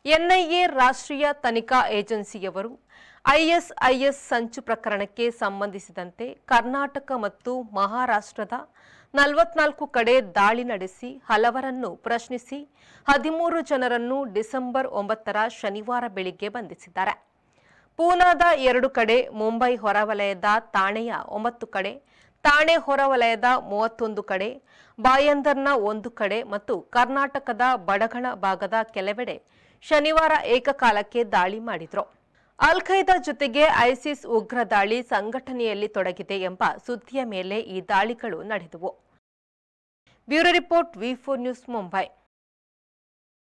NIA ರಾಷ್ಟ್ರೀಯ ತನಿಖಾ ಏಜೆನ್ಸಿಯವರು ISIS ಸಂಚು ಪ್ರಕರಣಕ್ಕೆ ಸಂಬಂಧಿಸಿದಂತೆ ಕರ್ನಾಟಕ ಮತ್ತು ಮಹಾರಾಷ್ಟ್ರದ ನಲವತ್ನಾಲ್ಕು ಕಡೆ ದಾಳಿ ನಡೆಸಿ ಹಲವರನ್ನು ಪ್ರಶ್ನಿಸಿ ಹದಿಮೂರು ಜನರನ್ನು ಡಿಸೆಂಬರ್ ಒಂಬತ್ತರ ಶನಿವಾರ ಬೆಳಿಗ್ಗೆ ಬಂಧಿಸಿದ್ದಾರೆ ಪೂನಾದ ಎರಡು ಕಡೆ ಮುಂಬೈ ಹೊರವಲಯದ ತಾಣೆಯ ಒಂಬತ್ತು ಕಡೆ ತಾಣೆ ಹೊರವಲಯದ ಮೂವತ್ತೊಂದು ಕಡೆ ಬಾಯಂದರ್ನ ಒಂದು ಕಡೆ ಮತ್ತು ಕರ್ನಾಟಕದ ಬಡಗಣ ಭಾಗದ ಕೆಲವೆಡೆ ಶನಿವಾರ ಏಕಕಾಲಕ್ಕೆ ದಾಳಿ ಮಾಡಿದ್ರು ಅಲ್ ಖೈದಾ ಜೊತೆಗೆ ಐಸಿಸ್ ಉಗ್ರ ದಾಳಿ ಸಂಘಟನೆಯಲ್ಲಿ ತೊಡಗಿದೆ ಎಂಬ ಸುದ್ದಿಯ ಮೇಲೆ ಈ ದಾಳಿಗಳು ನಡೆದವು bureau report V four news Mumbai